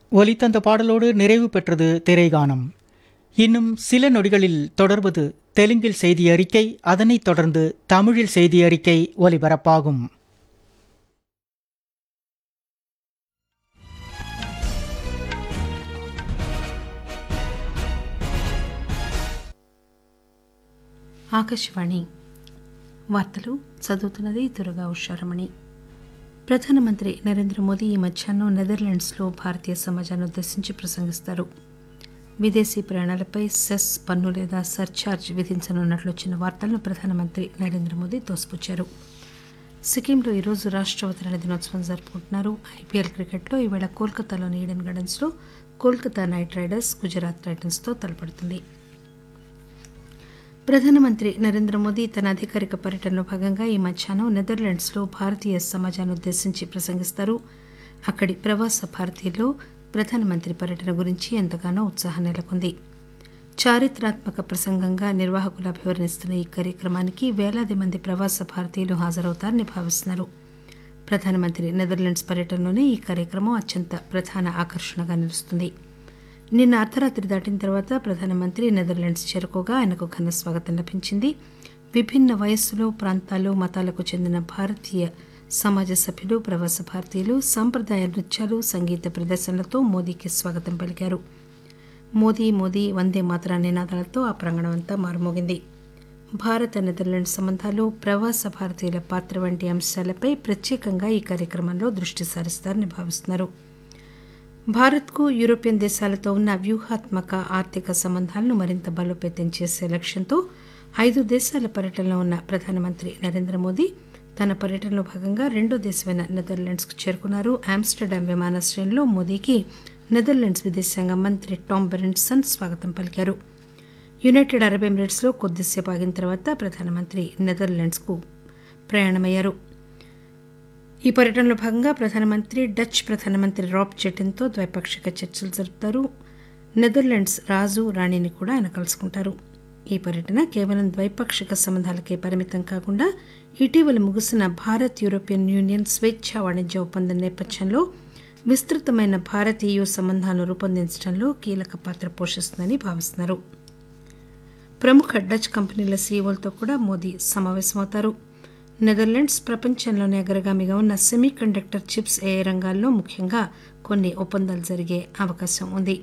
ஒலித்தந்த பாடலோடு நிறைவு பெற்றது திரைகானம் இன்னும் சில நொடிகளில் தொடர்வது தெலுங்கில் செய்தி அறிக்கை அதனைத் தொடர்ந்து தமிழில் செய்தி அறிக்கை ஒலிபரப்பாகும் ఆకాశవాణి వార్తలు చదువుతున్నది దుర్గా ఉషారమణి ప్రధానమంత్రి నరేంద్ర మోదీ ఈ మధ్యాహ్నం నెదర్లాండ్స్లో భారతీయ సమాజాన్ని ఉద్దేశించి ప్రసంగిస్తారు విదేశీ ప్రయాణాలపై సెస్ పన్ను లేదా సర్ఛార్జ్ విధించనున్నట్లు వచ్చిన వార్తలను ప్రధానమంత్రి నరేంద్ర మోదీ తోసిపుచ్చారు సిక్కింలో ఈరోజు రాష్ట్ర అవతరణ దినోత్సవం జరుపుకుంటున్నారు ఐపీఎల్ క్రికెట్లో ఈవేళ కోల్కతాలోని ఈడెన్ గార్డెన్స్లో కోల్కతా నైట్ రైడర్స్ గుజరాత్ టైటన్స్తో తలపడుతుంది ప్రధానమంత్రి నరేంద్ర మోదీ తన అధికారిక పర్యటనలో భాగంగా ఈ మధ్యాహ్నం నెదర్లాండ్స్లో భారతీయ సమాజాన్ని ఉద్దేశించి ప్రసంగిస్తారు అక్కడి ప్రవాస భారతీయుల్లో ప్రధానమంత్రి పర్యటన గురించి ఎంతగానో ఉత్సాహం నెలకొంది చారిత్రాత్మక ప్రసంగంగా నిర్వాహకులు అభివర్ణిస్తున్న ఈ కార్యక్రమానికి వేలాది మంది ప్రవాస భారతీయులు హాజరవుతారని భావిస్తున్నారు ప్రధానమంత్రి నెదర్లాండ్స్ పర్యటనలోనే ఈ కార్యక్రమం అత్యంత ప్రధాన ఆకర్షణగా నిలుస్తుంది నిన్న అర్ధరాత్రి దాటిన తర్వాత ప్రధానమంత్రి నెదర్లాండ్స్ చేరుకోగా ఆయనకు ఘన స్వాగతం లభించింది విభిన్న వయస్సులు ప్రాంతాలు మతాలకు చెందిన భారతీయ సమాజ సభ్యులు ప్రవాస భారతీయులు సాంప్రదాయ నృత్యాలు సంగీత ప్రదర్శనలతో మోదీకి స్వాగతం పలికారు మోదీ మోదీ వందే మాతర నినాదాలతో ఆ ప్రాంగణం అంతా మారుమోగింది భారత నెదర్లాండ్ సంబంధాలు ప్రవాస భారతీయుల పాత్ర వంటి అంశాలపై ప్రత్యేకంగా ఈ కార్యక్రమంలో దృష్టి సారిస్తారని భావిస్తున్నారు భారత్కు యూరోపియన్ దేశాలతో ఉన్న వ్యూహాత్మక ఆర్థిక సంబంధాలను మరింత బలోపేతం చేసే లక్ష్యంతో ఐదు దేశాల పర్యటనలో ఉన్న ప్రధానమంత్రి నరేంద్ర మోదీ తన పర్యటనలో భాగంగా రెండో దేశమైన నెదర్లాండ్స్కు చేరుకున్నారు ఆమ్స్టర్డామ్ విమానాశ్రయంలో మోదీకి నెదర్లాండ్స్ విదేశాంగ మంత్రి టామ్ బెరెన్సన్ స్వాగతం పలికారు యునైటెడ్ అరబ్ ఎమిరేట్స్లో కొద్దిసేపు ఆగిన తర్వాత ప్రధానమంత్రి నెదర్లాండ్స్కు ప్రయాణమయ్యారు ఈ పర్యటనలో భాగంగా ప్రధానమంత్రి డచ్ ప్రధానమంత్రి రాబ్ జెటిన్తో ద్వైపాక్షిక చర్చలు జరుపుతారు నెదర్లాండ్స్ రాజు రాణిని కూడా ఆయన కలుసుకుంటారు ఈ పర్యటన కేవలం ద్వైపాక్షిక సంబంధాలకే పరిమితం కాకుండా ఇటీవల ముగిసిన భారత్ యూరోపియన్ యూనియన్ స్వేచ్ఛా వాణిజ్య ఒప్పందం నేపథ్యంలో విస్తృతమైన భారత్ ఈయూ సంబంధాలను రూపొందించడంలో కీలక పాత్ర పోషిస్తుందని భావిస్తున్నారు ప్రముఖ డచ్ కంపెనీల సీఈఓలతో కూడా మోదీ సమావేశమవుతారు నెదర్లాండ్స్ ప్రపంచంలోనే అగ్రగామిగా ఉన్న సెమీ కండక్టర్ చిప్స్ ఏ రంగాల్లో ముఖ్యంగా కొన్ని ఒప్పందాలు జరిగే అవకాశం ఉంది